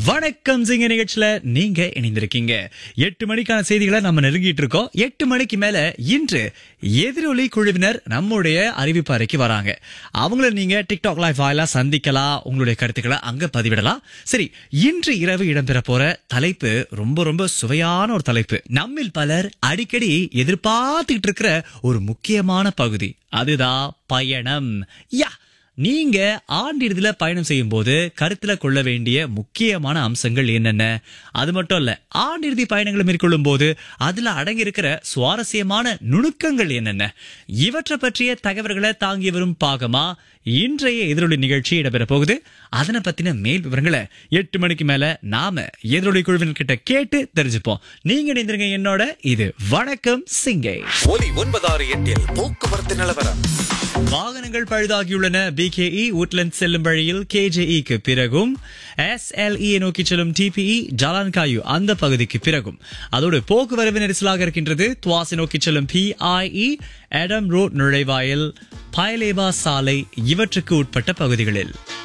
வணக்கம் சிங்க நிகழ்ச்சியில நீங்க இணைந்திருக்கீங்க எட்டு மணிக்கான செய்திகளை நம்ம நெருங்கிட்டு இருக்கோம் எட்டு மணிக்கு மேல இன்று எதிரொலி குழுவினர் நம்முடைய அறிவிப்பு அறைக்கு வராங்க அவங்கள நீங்க டிக்டாக் லைவ் வாயிலா சந்திக்கலாம் உங்களுடைய கருத்துக்களை அங்க பதிவிடலாம் சரி இன்று இரவு இடம்பெற போற தலைப்பு ரொம்ப ரொம்ப சுவையான ஒரு தலைப்பு நம்மில் பலர் அடிக்கடி எதிர்பார்த்துக்கிட்டு இருக்கிற ஒரு முக்கியமான பகுதி அதுதான் பயணம் யா நீங்க ஆண்டிறுதியில பயணம் செய்யும் போது கருத்துல கொள்ள வேண்டிய முக்கியமான அம்சங்கள் என்னென்ன அது மட்டும் இல்ல ஆண்டிறுதி பயணங்களை மேற்கொள்ளும் போது அதுல அடங்கி இருக்கிற சுவாரஸ்யமான நுணுக்கங்கள் என்னென்ன இவற்றை பற்றிய தகவல்களை தாங்கி வரும் பாகமா இன்றைய எதிரொலி நிகழ்ச்சி இடம்பெற போகுது அதனை பத்தின மேல் விவரங்களை எட்டு மணிக்கு மேல நாம எதிரொலி குழுவினர் கிட்ட கேட்டு தெரிஞ்சுப்போம் நீங்க இணைந்திருங்க என்னோட இது வணக்கம் சிங்கை ஒலி ஒன்பதாறு எட்டில் போக்குவரத்து நிலவரம் வாகனங்கள் பழுதாகியுள்ளன பிகேஇ உட்லண்ட் செல்லும் வழியில் கேஜேஇக்கு பிறகும் எஸ்எல்இ நோக்கி செல்லும் டிபிஇ ஜலான்காயு அந்த பகுதிக்கு பிறகும் அதோடு போக்குவரவு நெரிசலாக இருக்கின்றது துவாசி நோக்கி செல்லும் பிஐஇ எடம் ரோட் நுழைவாயில் பயலேபா சாலை இவற்றுக்கு உட்பட்ட பகுதிகளில்